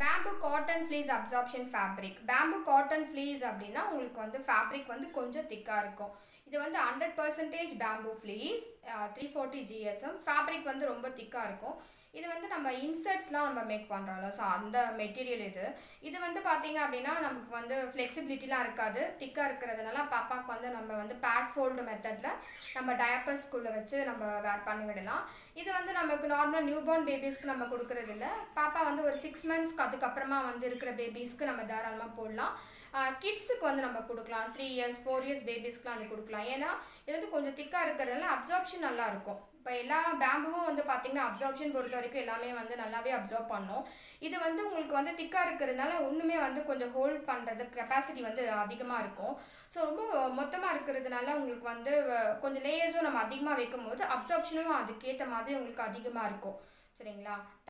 bamboo cotton fleece absorption fabric bamboo cotton fleece அப்படின்னா உங்களுக்கு வந்து ஃபேப்ரிக் வந்து கொஞ்சம் திக்காக இருக்கும் இது வந்து hundred percentage bamboo fleece three forty GSM fabric வந்து ரொம்ப திக்காக இருக்கும் இது வந்து நம்ம இன்சர்ட்ஸ்லாம் நம்ம மேக் பண்ணுறோம்ல ஸோ அந்த மெட்டீரியல் இது இது வந்து பார்த்தீங்க அப்படின்னா நமக்கு வந்து ஃப்ளெக்சிபிலிட்டிலாம் இருக்காது திக்காக இருக்கிறதுனால பாப்பாவுக்கு வந்து நம்ம வந்து பேட் ஃபோல்டு மெத்தடில் நம்ம டயப்பர்ஸ்குள்ளே வச்சு நம்ம வேர் பண்ணி விடலாம் இது வந்து நமக்கு நார்மலாக நியூ பார்ன் பேபிஸ்க்கு நம்ம கொடுக்குறது இல்லை பாப்பா வந்து ஒரு சிக்ஸ் மந்த்ஸ்க்கு அதுக்கப்புறமா வந்து இருக்கிற பேபிஸ்க்கு நம்ம தாராளமாக போடலாம் கிட்ஸுக்கு வந்து நம்ம கொடுக்கலாம் த்ரீ இயர்ஸ் ஃபோர் இயர்ஸ் பேபிஸ்க்குலாம் வந்து கொடுக்கலாம் ஏன்னா இது வந்து கொஞ்சம் திக்காக இருக்கிறதுனால அப்சார்ப்ஷன் நல்லா இருக்கும் இப்போ எல்லா பேம்புவும் வந்து பார்த்தீங்கன்னா அப்சார்ப்ஷன் பொறுத்த வரைக்கும் எல்லாமே வந்து நல்லாவே அப்சார்ப் பண்ணும் இது வந்து உங்களுக்கு வந்து திக்காக இருக்கிறதுனால ஒன்றுமே வந்து கொஞ்சம் ஹோல்ட் பண்ணுறது கெப்பாசிட்டி வந்து அதிகமாக இருக்கும் ஸோ ரொம்ப மொத்தமாக இருக்கிறதுனால உங்களுக்கு வந்து கொஞ்சம் லேயர்ஸும் நம்ம அதிகமாக வைக்கும் போது அப்சார்ப்ஷனும் அதுக்கேற்ற மாதிரி உங்களுக்கு அதிகமாக இருக்கும் சரிங்களா